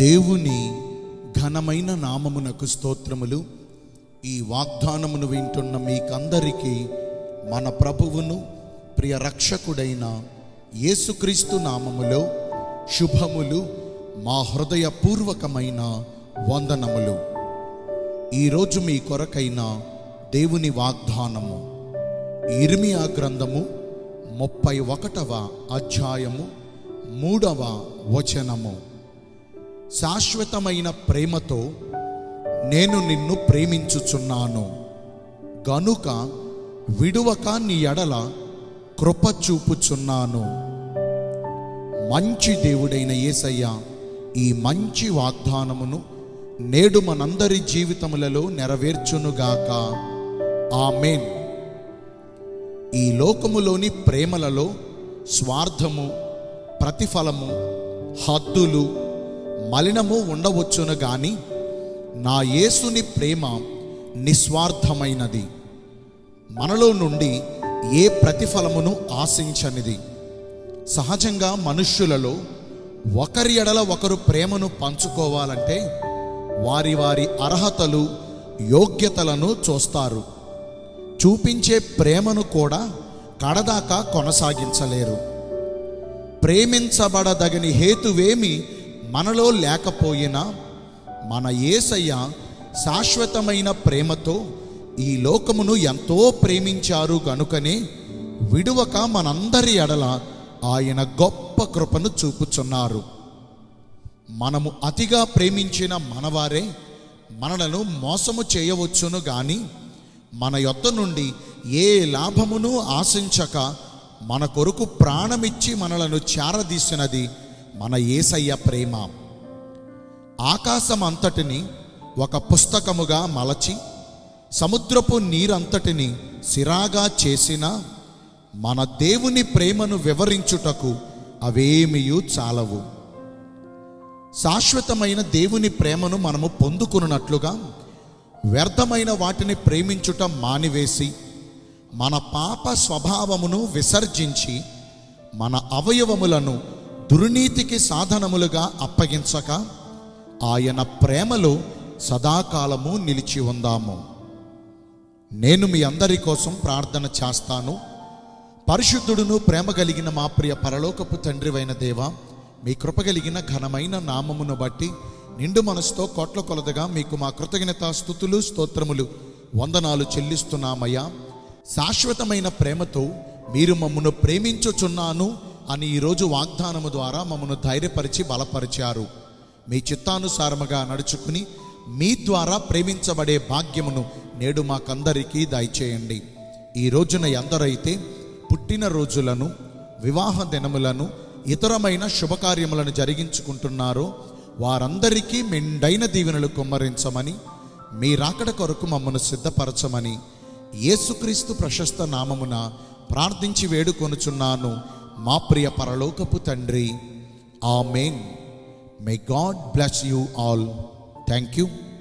దేవుని ఘనమైన నామమునకు స్తోత్రములు ఈ వాగ్దానమును వింటున్న మీకందరికీ మన ప్రభువును ప్రియ రక్షకుడైన యేసుక్రీస్తు నామములో శుభములు మా హృదయపూర్వకమైన వందనములు ఈరోజు మీ కొరకైన దేవుని వాగ్దానము ఇర్మియా గ్రంథము ముప్పై ఒకటవ అధ్యాయము మూడవ వచనము శాశ్వతమైన ప్రేమతో నేను నిన్ను ప్రేమించుచున్నాను గనుక విడువక నీ ఎడల కృప చూపుచున్నాను మంచి దేవుడైన యేసయ్య ఈ మంచి వాగ్దానమును నేడు మనందరి జీవితములలో నెరవేర్చునుగాక ఆమెన్ ఈ లోకములోని ప్రేమలలో స్వార్థము ప్రతిఫలము హద్దులు మలినము ఉండవచ్చును గాని నా యేసుని ప్రేమ నిస్వార్థమైనది మనలో నుండి ఏ ప్రతిఫలమును ఆశించనిది సహజంగా మనుష్యులలో ఒకరి ఎడల ఒకరు ప్రేమను పంచుకోవాలంటే వారి వారి అర్హతలు యోగ్యతలను చూస్తారు చూపించే ప్రేమను కూడా కడదాకా కొనసాగించలేరు ప్రేమించబడదగని హేతువేమి మనలో లేకపోయినా మన యేసయ్య శాశ్వతమైన ప్రేమతో ఈ లోకమును ఎంతో ప్రేమించారు గనుకనే విడువక మనందరి ఎడల ఆయన గొప్ప కృపను చూపుచున్నారు మనము అతిగా ప్రేమించిన మనవారే మనలను మోసము చేయవచ్చును గాని మన యొద్ద నుండి ఏ లాభమును ఆశించక మన కొరకు ప్రాణమిచ్చి మనలను చేరదీసినది మన ఏసయ్య ప్రేమ ఆకాశం అంతటిని ఒక పుస్తకముగా మలచి సముద్రపు నీరంతటిని సిరాగా చేసిన మన దేవుని ప్రేమను వివరించుటకు అవేమియు చాలవు శాశ్వతమైన దేవుని ప్రేమను మనము పొందుకున్నట్లుగా వ్యర్థమైన వాటిని ప్రేమించుట మానివేసి మన పాప స్వభావమును విసర్జించి మన అవయవములను దుర్నీతికి సాధనములుగా అప్పగించక ఆయన ప్రేమలో సదాకాలము నిలిచి ఉందాము నేను మీ అందరి కోసం ప్రార్థన చేస్తాను పరిశుద్ధుడును ప్రేమ కలిగిన మా ప్రియ పరలోకపు తండ్రివైన దేవ మీ కృప కలిగిన ఘనమైన నామమును బట్టి నిండు మనసుతో కోట్ల కొలదగా మీకు మా కృతజ్ఞత స్థుతులు స్తోత్రములు వందనాలు చెల్లిస్తున్నామయ్యా శాశ్వతమైన ప్రేమతో మీరు మమ్మను ప్రేమించుచున్నాను అని ఈరోజు వాగ్దానము ద్వారా మమ్మను ధైర్యపరిచి బలపరిచారు మీ చిత్తానుసారముగా నడుచుకుని మీ ద్వారా ప్రేమించబడే భాగ్యమును నేడు మాకందరికీ దయచేయండి ఈ రోజున ఎందరైతే పుట్టిన రోజులను వివాహ దినములను ఇతరమైన శుభకార్యములను జరిగించుకుంటున్నారో వారందరికీ మెండైన దీవెనలు కుమ్మరించమని మీ రాకడ కొరకు మమ్మను సిద్ధపరచమని యేసుక్రీస్తు ప్రశస్త నామమున ప్రార్థించి వేడుకొనుచున్నాను మా ప్రియ పరలోకపు తండ్రి amen may God bless you all thank you